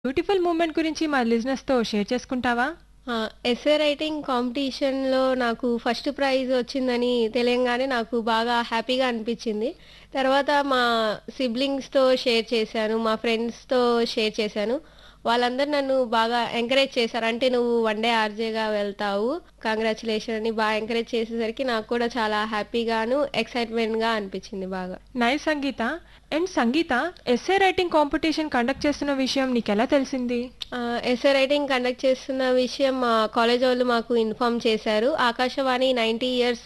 Beautiful moment గురించి మా లిజినెస్‌తో share చేసుకుంటావా? ఆ! ఎస్సే రైటింగ్ కాంపిటీషన్‌లో నాకు ఫస్ట్ ప్రైజ్ వచ్చిందని తెలియంగానే నాకు బాగా హ్యాపీగా అనిపించింది. తర్వాత మా సిబ్లింగ్స్‌తో షేర్ చేశాను. మా ఫ్రెండ్స్‌తో షేర్ చేశాను. వాళ్ళందరూ నన్ను బాగా ఎంకరేజ్ చేశారు. అంటే "నువ్వు వన్ డే ఆర్‌జేగా వెళ్తావు. కంగ్రాచ్యులేషన్" అని బాగా ఎంకరేజ్ చేసేసరికి నాకు కూడా చాలా హ్యాపీగాను, ఎక్సైట్‌మెంట్‌గా అనిపించింది బాగా. Nice Sangeetha. And Sangeetha essay writing competition conduct చేస్తున్న విషయం నీకెలా తెలిసింది? ఆహ్, ఎస్సే రైటింగ్ కండక్ట్ చేస్తున్న విషయం మా కాలేజ్ వాళ్ళు మాకు ఇన్ఫార్మ్ చేశారు. ఆకాశవాణి 90 ఇయర్స్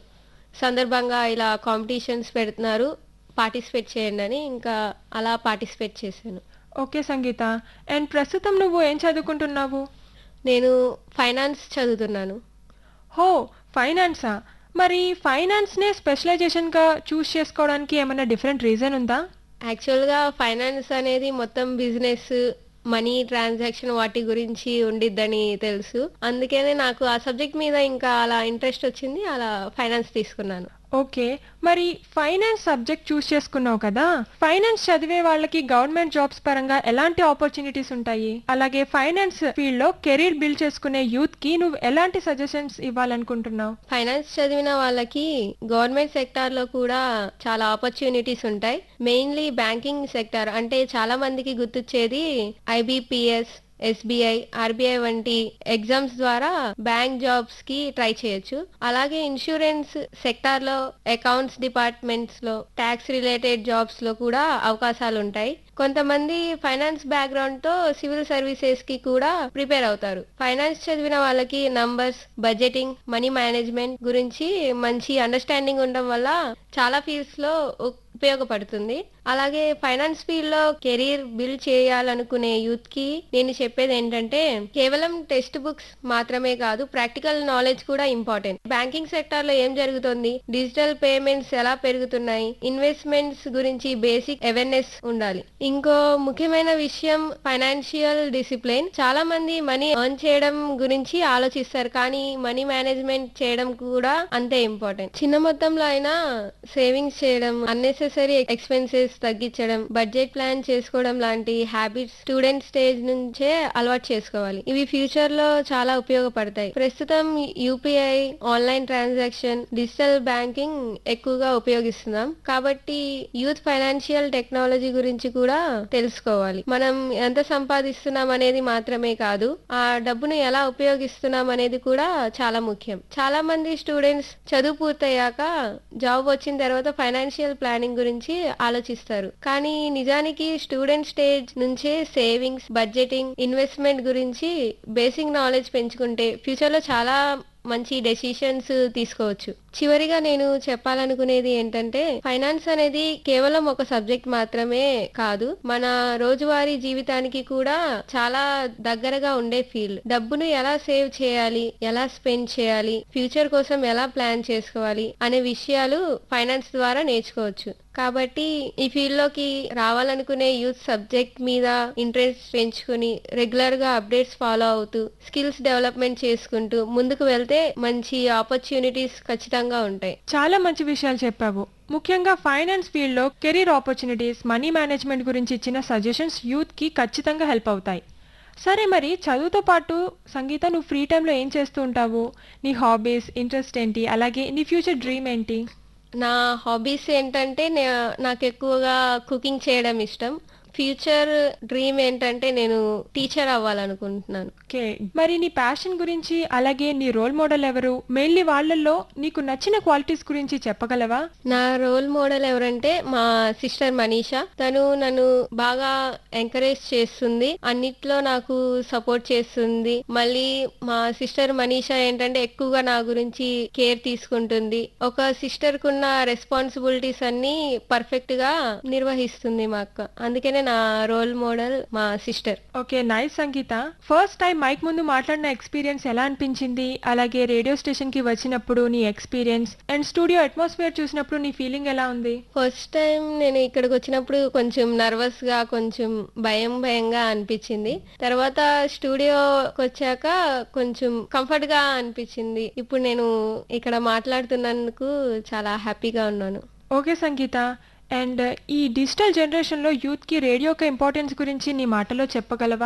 సందర్భంగా ఇలా కాంపిటీషన్స్ పెడుతున్నారు. పార్టిసిపేట్ చేయండని ఇంకా అలా పార్టిసిపేట్ చేశాను. ఓకే సంగీత. అండ్ ప్రస్తుతం నువ్వు ఏం చదువుకుంటున్నావు? నేను ఫైనాన్స్ చదువుతున్నాను. హో! ఫైనాన్సా? మరి ఫైనాన్స్‌నే స్పెషలైజేషన్‌గా చూజ్ చేసుకోవడానికి ఏమన్నా డిఫరెంట్ రీజన్ ఉందా? యాక్చువల్‌గా ఫైనాన్స్ అనేది మొత్తం బిజినెస్, మనీ ట్రాన్సాక్షన్ వాటి గురించి ఉండిద్దని తెలుసు. అందుకనే నాకు ఆ సబ్జెక్ట్ మీద ఇంకా అలా ఇంట్రెస్ట్ వచ్చింది. అలా ఫైనాన్స్ తీసుకున్నాను. ఓకే. మరి ఫైనాన్స్ సబ్జెక్ట్ చూజ్ చేసుకున్నావు కదా! ఫైనాన్స్ చదివే వాళ్ళకి గవర్నమెంట్ జాబ్స్ పరంగా ఎలాంటి ఆపర్చునిటీస్ ఉంటాయి? అలాగే ఫైనాన్స్ ఫీల్డ్‌లో కెరీర్ బిల్డ్ చేసుకునే యూత్‌కి నువ్వు ఎలాంటి సజెషన్స్ ఇవ్వాలనుకుంటున్నావు? ఫైనాన్స్ చదివిన వాళ్ళకి గవర్నమెంట్ సెక్టార్‌లో కూడా చాలా ఆపర్చునిటీస్ ఉంటాయి. మెయిన్‌లీ బ్యాంకింగ్ సెక్టార్ అంటే చాలా మందికి గుర్తొచ్చేది ఐబీపీఎస్, ఎస్బీఐ, ఆర్బీఐ వంటి ఎగ్జామ్స్ ద్వారా బ్యాంక్ జాబ్స్‌కి ట్రై చేయొచ్చు. అలాగే ఇన్స్యూరెన్స్ సెక్టార్‌లో, అకౌంట్స్ డిపార్ట్మెంట్స్‌లో, టాక్స్ రిలేటెడ్ జాబ్స్‌లో కూడా అవకాశాలుంటాయి. కొంతమంది ఫైనాన్స్ బ్యాక్‌గ్రౌండ్‌తో సివిల్ సర్వీసెస్‌కి కూడా ప్రిపేర్ అవుతారు. ఫైనాన్స్ చదివిన వాళ్ళకి నంబర్స్, బడ్జెటింగ్, మనీ మేనేజ్మెంట్ గురించి మంచి అండర్‌స్టాండింగ్ ఉండడం వల్ల చాలా ఫీల్డ్స్‌లో ఉపయోగపడుతుంది. అలాగే ఫైనాన్స్ ఫీల్డ్‌లో కెరీర్ బిల్డ్ చేయాలనుకునే యూత్‌కి నేను చెప్పేదేంటంటే కేవలం టెక్స్ట్ బుక్స్ మాత్రమే కాదు ప్రాక్టికల్ నాలెడ్జ్ కూడా ఇంపార్టెంట్. బ్యాంకింగ్ సెక్టార్‌లో ఏం జరుగుతోంది? డిజిటల్ పేమెంట్స్ ఎలా పెరుగుతున్నాయి? ఇన్వెస్ట్‌మెంట్స్ గురించి బేసిక్ అవేర్‌నెస్ ఉండాలి. ఇంకో ముఖ్యమైన విషయం ఫైనాన్షియల్ డిసిప్లిన్. చాలా మంది మనీ ఎర్న్ చేయడం గురించి ఆలోచిస్తారు. కానీ మనీ మేనేజ్మెంట్ చేయడం కూడా అంతే ఇంపార్టెంట్. చిన్న మొత్తంలో అయినా సేవింగ్స్ చేయడం, అన్నెసెసరీ ఎక్స్‌పెన్సెస్ తగ్గించడం, బడ్జెట్ ప్లాన్ చేసుకోవడం లాంటి హ్యాబిట్స్ స్టూడెంట్ స్టేజ్ నుంచే అలవాటు చేసుకోవాలి. ఇవి ఫ్యూచర్‌లో చాలా ఉపయోగపడతాయి. ప్రస్తుతం UPI, online transaction, digital banking ఎక్కువగా ఉపయోగిస్తున్నాం. కాబట్టి యూత్ ఫైనాన్షియల్ టెక్నాలజీ గురించి కూడా తెలుసుకోవాలి. మనం ఎంత సంపాదిస్తున్నాం అనేది మాత్రమే కాదు, ఆ డబ్బును ఎలా ఉపయోగిస్తున్నాం అనేది కూడా చాలా ముఖ్యం. చాలా మంది స్టూడెంట్స్ చదువు పూర్తయ్యాక జాబ్ వచ్చిన తర్వాత ఫైనాన్షియల్ ప్లానింగ్ గురించి ఆలోచిస్తారు. కానీ నిజానికి స్టూడెంట్ స్టేజ్ నుంచే సేవింగ్స్, బడ్జెటింగ్, ఇన్వెస్ట్‌మెంట్ గురించి బేసిక్ నాలెడ్జ్ పెంచుకుంటే ఫ్యూచర్‌లో చాలా మంచి డెసిషన్స్ తీసుకోవచ్చు. చివరిగా నేను చెప్పాలనుకునేది ఏంటంటే ఫైనాన్స్ అనేది కేవలం ఒక సబ్జెక్ట్ మాత్రమే కాదు. మన రోజువారీ జీవితానికి కూడా చాలా దగ్గరగా ఉండే ఫీల్డ్. డబ్బును ఎలా సేవ్ చేయాలి? ఎలా స్పెండ్ చేయాలి? ఫ్యూచర్ కోసం ఎలా ప్లాన్ చేసుకోవాలి? అనే విషయాలు ఫైనాన్స్ ద్వారా నేర్చుకోవచ్చు. కాబట్టి ఈ ఫీల్డ్‌లోకి రావాలనుకునే యూత్ సబ్జెక్ట్ మీద ఇంట్రెస్ట్ పెంచుకొని రెగ్యులర్‌గా అప్డేట్స్ ఫాలో అవుతూ స్కిల్స్ డెవలప్‌మెంట్ చేసుకుంటూ ముందుకు వెళ్తే మంచి ఆపర్చునిటీస్ ఖచ్చితంగా ఉంటాయి. చాలా మంచి విషయాలు చెప్పావు. ముఖ్యంగా ఫైనాన్స్ ఫీల్డ్‌లో కెరీర్ ఆపర్చునిటీస్, మనీ మేనేజ్మెంట్ గురించి ఇచ్చిన సజెషన్స్ యూత్‌కి ఖచ్చితంగా హెల్ప్ అవుతాయి. సరే మరి చదువుతో పాటు సంగీత నువ్వు ఫ్రీ టైమ్‌లో ఏం చేస్తూ ఉంటావు? నీ హాబీస్, ఇంట్రెస్ట్ ఏంటి? అలాగే నీ ఫ్యూచర్ డ్రీమ్ ఏంటి? నా హాబీస్ ఏంటంటే నే నాకెక్కువగా కుకింగ్ చేయడం ఇష్టం. ఫ్యూచర్ డ్రీమ్ ఏంటంటే నేను టీచర్ అవ్వాలనుకుంటున్నాను. ఓకే. మరి నీ ప్యాషన్ గురించి అలాగే నీ రోల్ మోడల్ ఎవరు? మెయిన్‌లీ వాళ్ళల్లో నీకు నచ్చిన క్వాలిటీస్ గురించి చెప్పగలవా? నా రోల్ మోడల్ ఎవరంటే మా సిస్టర్ మనీషా. తను నన్ను బాగా ఎంకరేజ్ చేస్తుంది. అన్నిట్లో నాకు సపోర్ట్ చేస్తుంది. మళ్ళీ మా సిస్టర్ మనీషా ఏంటంటే ఎక్కువగా నా గురించి కేర్ తీసుకుంటుంది. ఒక సిస్టర్‌కున్న రెస్పాన్సిబిలిటీస్ అన్నీ పర్ఫెక్ట్‌గా నిర్వహిస్తుంది మా అక్క. అందుకనే నా రోల్ మోడల్ మా sister. Okay. Nice Sangeetha. First time mic ముందు మాట్లాడిన ఎక్స్‌పీరియన్స్ ఎలా అనిపించింది? అలాగే రేడియో స్టేషన్‌కి వచ్చినప్పుడు నీ ఎక్స్‌పీరియన్స్ అండ్ స్టూడియో అట్మాస్ఫియర్ చూసినప్పుడు నీ ఫీలింగ్ ఎలా ఉంది? ఫస్ట్ టైం నేను ఇక్కడికి వచ్చినప్పుడు కొంచెం నర్వస్‌గా, కొంచెం భయం భయంగా అనిపించింది. తర్వాత స్టూడియోకొచ్చాక కొంచెం కంఫర్ట్‌గా అనిపించింది. ఇప్పుడు నేను ఇక్కడ మాట్లాడుతున్నందుకు చాలా హ్యాపీగా ఉన్నాను. ఓకే సంగీత. అండ్ ఈ డిజిటల్ జనరేషన్‌లో యూత్‌కి రేడియో యొక్క ఇంపార్టెన్స్ గురించి నీ మాటలో చెప్పగలవా?